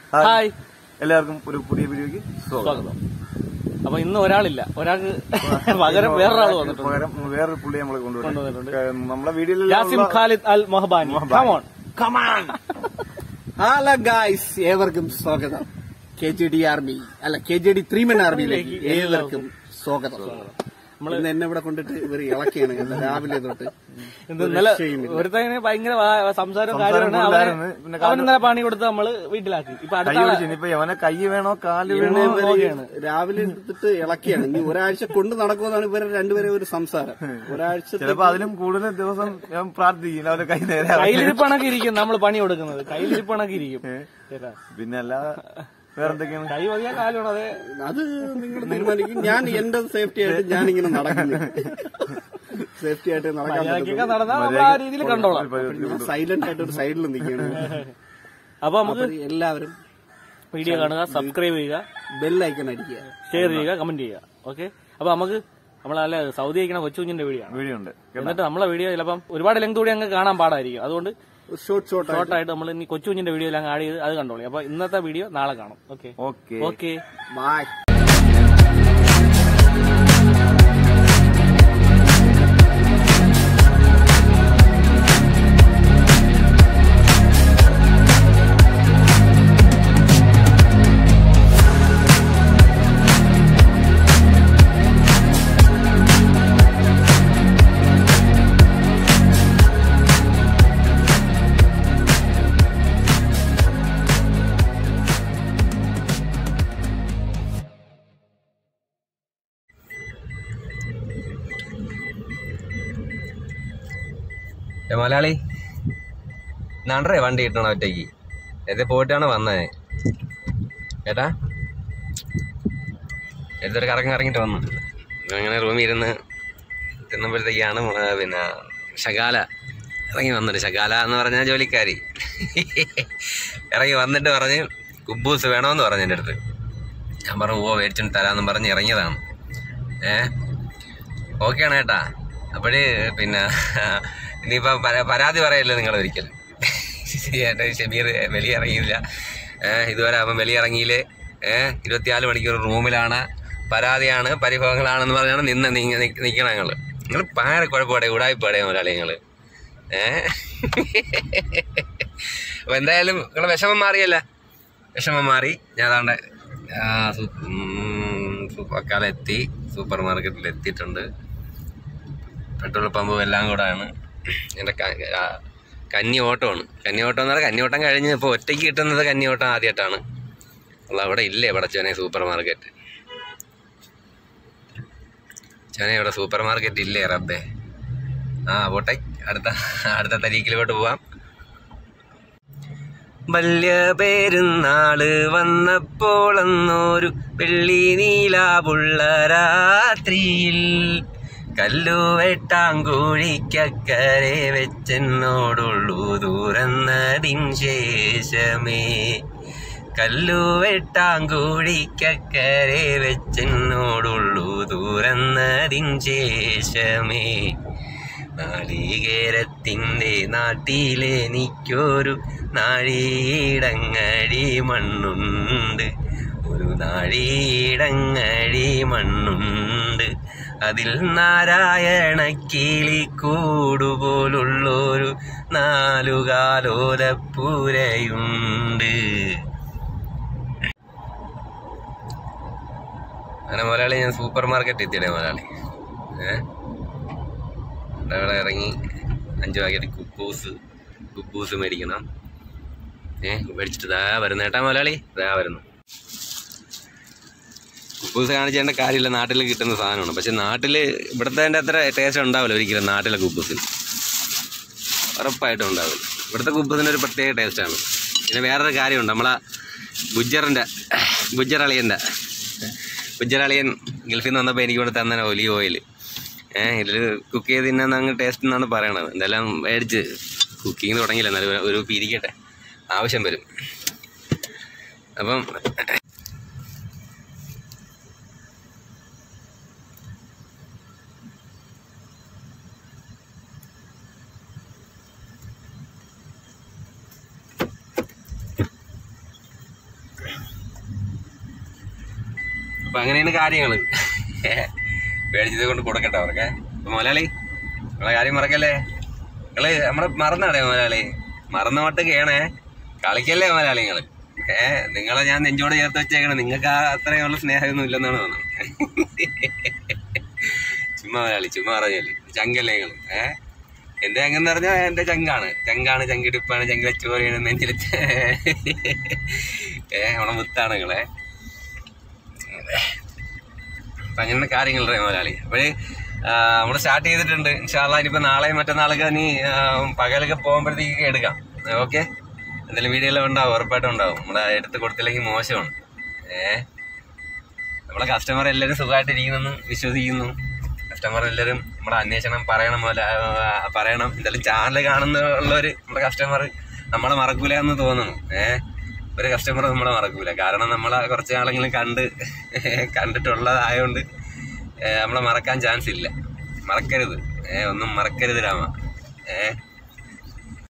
Hi എല്ലാവർക്കും ഒരു പുതിയ വീഡിയോക്ക് സ്വാഗതം സ്വാഗതം അപ്പൊ ഇന്ന് ഒരാളില്ല ഒരാൾക്ക് പകരം വേറൊരാൾ വന്നിട്ടുണ്ട് പകരം വേറൊരു പുള്ളി നമ്മളെ കൊണ്ടുവരും കൊണ്ടുവന്നിട്ടുണ്ട്. നമ്മളെ വീഡിയോയിലെല്ലാം Yasim Khalid Al Mohabani come on come on hello guys ഏവർക്കും സ്വാഗതം കെ ജി ഡി ആർമി അല്ല K G D three men ആർമിയിലേക്ക് ഏവർക്കും സ്വാഗതം ഇന്ന് എന്നെ ഇവിടെ കൊണ്ടിട്ട് ഇവർ ഇളക്കിയാണ് കേട്ടോ, രാവിലെ തൊട്ട് ഇത് ഇന്നലെ രക്ഷയുമില്ല. ഒരുത്തങ്ങനെ ഭയങ്കര വാ- സംസാരവും കാര്യമാണ് കൂടുതലായിരുന്നു. അവന് പിന്നെ അവൻ ഇന്നലെ പണി കൊടുത്ത് നമ്മള് വീട്ടിലാക്കി ഇപ്പൊ കൈ അടുത്ത ആളെ- പിടിച്ച് ഇനിയിപ്പോ അവനെ കൈ വേണോ കാല് ഇവനെ വേണോ ഇവര് നോക്കിയാണ്. രാവിലെ എടുത്തിട്ട് ഇളക്കിയാണ് ഇനി ഒരാഴ്ച കൊണ്ട് നടക്കുമെന്നാണ് ഇവരെ രണ്ടുപേരെ ഒരു സംസാരം ഒരാഴ്ച ചിലപ്പോ അതിലും കൂടുതൽ ദിവസം ഞാൻ പ്രാർത്ഥിക്കും അവന്റെ കൈ നേരെ ആവട്ടെ. കയ്യിലിരിപ്പണക്ക് ഇരിക്കും നമ്മൾ പണി കൊടുക്കുന്നത് കയ്യിലിരിപ്പണക്ക് ഇരിക്കും കേട്ടാ? പിന്നെ അല്ലാതെ വേറെന്തൊക്കെയാണ് കൈ മതിയാ കാലുമാണ് അതെ അത് നിങ്ങൾ തീരുമാനിക്കും ഞാൻ എന്റെ സേഫ്റ്റി ആയിട്ട് ഞാൻ ഇങ്ങനെ നടക്കുന്നു സേഫ്റ്റി ആയിട്ട് നടക്കാൻ മര്യാദക്കൊക്കെ നടന്നാൽ നമ്മൾ ആ രീതിയിൽ കണ്ടോളാം സൈലന്റ് ആയിട്ട് ഒരു സൈഡിൽ നിൽക്കുകയാണ് അപ്പൊ നമുക്ക് അപ്പൊ എല്ലാവരും വീഡിയോ കാണുക സബ്സ്ക്രൈബ് ചെയ്യുക ബെല്ലൈക്കൺ അടിക്കുക ഷെയർ ചെയ്യുക കമന്റ് ചെയ്യുക ഓക്കെ അപ്പൊ നമുക്ക് നമ്മൾ നല്ല സൗദി അയക്കണ കൊച്ചുകുഞ്ഞിന്റെ വീഡിയോ ആണ് വീഡിയോ ഉണ്ട് എന്നിട്ട് നമ്മളെ വീഡിയോ ചിലപ്പം ഒരുപാട് ലെങ്ത് കൂടി അങ്ങ് കാണാൻ പാടായിരിക്കും അതുകൊണ്ട് ഷോർട്ട് ഷോർട്ട് ഷോർട്ട് ആയിട്ട് നമ്മൾ ഇനി കൊച്ചുകുഞ്ഞിന്റെ വീഡിയോ അങ്ങ് ആഡ് ചെയ്ത് അത് കണ്ടോളി അപ്പൊ ഇന്നത്തെ വീഡിയോ നാളെ കാണും ഓക്കെ ഓക്കെ ഓക്കെ ബൈ ഏ, മലയാളി നാണ്ടറേ വണ്ടി കിട്ടണ ഒറ്റയ്ക്ക് എത് പോയിട്ടാണ് വന്നത് ഏട്ടാ എടുത്തൊരു കറങ്ങി ഇറങ്ങിയിട്ട് വന്നു അങ്ങനെ റൂമിൽ ഇരുന്ന് തിന്നപ്പോഴത്തേക്കാണ് മ- പിന്നെ ശകാല ഇറങ്ങി വന്നിട്ട് ശകാല എന്ന് പറഞ്ഞാൽ ജോലിക്കാരി ഇറങ്ങി വന്നിട്ട് പറഞ്ഞ് കുബൂസ് വേണമെന്ന് പറഞ്ഞു എൻ്റെ അടുത്ത് ഞാൻ പറഞ്ഞു ഓ മേടിച്ചിട്ട് തരാമെന്ന് പറഞ്ഞ് ഇറങ്ങിയതാണ് ഏ ഓക്കെയാണ് ഏട്ടാ അപ്പോഴേ പിന്നെ ഇനിയിപ്പോൾ പരാതി പറയല്ലോ നിങ്ങൾ ഒരിക്കലും ഏട്ടാ ഷമീർ വെളിയിറങ്ങിയില്ല ഏഹ് ഇതുവരെ അവൻ വെളിയിറങ്ങിയില്ല ഏഹ് ഇരുപത്തിനാല് മണിക്കൂർ റൂമിലാണ് പരാതിയാണ് പരിഭവങ്ങളാണെന്ന് പറഞ്ഞാണ് നിന്ന് നീങ്ങ നിൽക്കണം ഞങ്ങൾ നിങ്ങൾ പാര കുഴപ്പമാടെ ഉടായ്പാടെ മുതലാളി നിങ്ങൾ ഏഹ് അപ്പോൾ എന്തായാലും നിങ്ങളെ വിഷമം മാറിയല്ല വിഷമം മാറി ഞാൻ അതാണ്ട് സൂപ്പർക്കാലം എത്തി സൂപ്പർ മാർക്കറ്റിൽ എത്തിയിട്ടുണ്ട് പെട്രോൾ പമ്പും എല്ലാം കൂടാണ് എൻ്റെ ക- ആ, കന്നി ഓട്ടമാണ് കന്നി ഓട്ടം എന്ന് പറഞ്ഞാൽ കന്നി ഓട്ടം കഴിഞ്ഞ് ഇപ്പോൾ ഒറ്റയ്ക്ക് കിട്ടുന്നത് കന്നി ഓട്ടം ആദ്യമായിട്ടാണ് അല്ല അവിടെ ഇല്ലേ പടച്ചോനെ സൂപ്പർ മാർക്കറ്റ് ചോനെ ഇവിടെ സൂപ്പർ മാർക്കറ്റ് ഇല്ലേ റബ്ബേ ആ പോട്ടെ അടുത്ത അടുത്ത തരീക്കിലോട്ട് പോവാം വല്യ പെരുന്നാള് വന്നപ്പോൾ അന്നൊരു വെള്ളി നീലാവുള്ള രാത്രിയിൽ കല്ലുവെട്ടാങ്കൂഴിക്കക്കരെ വെച്ചെന്നോടുള്ളൂ തുറന്നതിൻ ശേഷമേ കല്ലുവെട്ടാങ്കൂഴിക്കക്കരെ വെച്ചെന്നോടുള്ളൂ തുറന്നതിൻ ശേഷമേ നാളികേരത്തിൻ്റെ നാട്ടിലെനിക്കൊരു നാഴിയിടങ്ങഴി മണ്ണുണ്ട് ഒരു നാഴിയിടങ്ങഴി മണ്ണുണ്ട് അതിൽ നാരായണ കിളിക്കൂടുപോലുള്ളൊരു നാലുകാലോലപ്പൂരയുണ്ട് അങ്ങനെ മുതലാളി ഞാൻ സൂപ്പർ മാർക്കറ്റ് എത്തിയിടേ മുതലാളി ഏഹ് അവിടെ ഇറങ്ങി അഞ്ച് പാക്കറ്റ് കുബൂസ് കുബൂസ് മേടിക്കണം ഏ മേടിച്ചിട്ട് ദാ വരുന്നു ഏട്ടാ മുതലാളി ദാ വരുന്നു കുബൂസ് കാണിച്ചേണ്ട കാര്യമില്ല നാട്ടിൽ കിട്ടുന്ന സാധനമാണ് പക്ഷെ നാട്ടിൽ ഇവിടുത്തെ അത്ര ടേസ്റ്റ് ഉണ്ടാവില്ല ഒരിക്കലും നാട്ടിലെ കുബൂസിന് ഉറപ്പായിട്ടും ഉണ്ടാവില്ല ഇവിടുത്തെ കുബൂസിന് ഒരു പ്രത്യേക ടേസ്റ്റാണ് പിന്നെ വേറൊരു കാര്യമുണ്ട് നമ്മളെ ഗുജ്ജറിൻ്റെ ഗുജ്ജർ അളിയൻ്റെ ഗുജ്ജർ അളിയൻ ഗൾഫിൽ നിന്ന് വന്നപ്പോൾ എനിക്ക് കൊണ്ട് തന്നെ ഒലിവ് ഓയിൽ ഏഹ് ഇതിൽ കുക്ക് ചെയ്ത് തിന്നാൻ അങ്ങ് ടേസ്റ്റ് എന്നാണ് പറയണത് എന്തെല്ലാം മേടിച്ച് കുക്കിങ് തുടങ്ങിയില്ല എന്നാലും ഒരു- ഒരു പിരിക്കട്ടെ ആവശ്യം വരും അപ്പം അപ്പൊ അങ്ങനെയാണ് കാര്യങ്ങള് പേടിച്ചത് കൊണ്ട് കൊടുക്കട്ടെ അവർക്ക് അപ്പൊ മുതലാളി നിങ്ങളെ കാര്യം മറക്കല്ലേ നിങ്ങള് നമ്മളെ മറന്നടേ മുതലാളി മറന്ന മട്ട് കേണേ കളിക്കല്ലേ മുതലാളി നിങ്ങള് ഏ നിങ്ങളെ ഞാൻ നെഞ്ചോട് ചേർത്ത് വെച്ചേക്കണം നിങ്ങൾക്ക് ആ അത്രയുള്ള സ്നേഹമൊന്നും ഇല്ലെന്നാണ് തോന്നുന്നത് ചുമ്മാ മുതലാളി ചുമ്മാ പറഞ്ഞല്ലേ ചങ്കല്ലേ നിങ്ങള് ഏ എന്റെ ചങ്കെന്ന് പറഞ്ഞാൽ എന്റെ ചങ്കാണ് ചങ്കാണ് ചങ്കിടിപ്പാണ് ചങ്കിലെ ചോരയാണ് നെഞ്ചിലെ ഏ നമ്മളെ മുത്താണ് നിങ്ങളെ അപ്പൊ അങ്ങനെ കാര്യങ്ങൾ മുതലാളി അപ്പോഴേ നമ്മൾ സ്റ്റാർട്ട് ചെയ്തിട്ടുണ്ട് ഇൻഷാല്ല ഇനിയിപ്പോ നാളെയും മറ്റന്നാളൊക്കെ ഇനി ആ, പകലൊക്കെ പോകുമ്പോഴത്തേക്ക് എടുക്കാം ഓക്കെ എന്തെങ്കിലും വീഡിയോ എല്ലാം ഉണ്ടാവും ഉറപ്പായിട്ടും ഉണ്ടാവും നമ്മുടെ എടുത്ത് കൊടുത്തില്ലെങ്കിൽ മോശമാണ് ഏ നമ്മളെ കസ്റ്റമർ എല്ലാവരും സുഖമായിട്ട് ഇരിക്കുന്നെന്ന് വിശ്വസിക്കുന്നു കസ്റ്റമർ എല്ലാവരും നമ്മുടെ അന്വേഷണം പറയണം പോലെ ആ, പറയണം എന്തായാലും ചാനൽ കാണുന്നുള്ളവര് നമ്മുടെ കസ്റ്റമർ നമ്മളെ മറക്കൂല എന്ന് തോന്നുന്നു ഏഹ് ഒരു കസ്റ്റമർ നമ്മളെ മറക്കൂല കാരണം നമ്മളെ കുറച്ച് നാളെങ്കിലും കണ്ട് കണ്ടിട്ടുള്ളതായോണ്ട് ഏഹ് നമ്മളെ മറക്കാൻ ചാൻസ് ഇല്ല മറക്കരുത് ഏഹ് ഒന്നും മറക്കരുത് രാമ ഏഹ്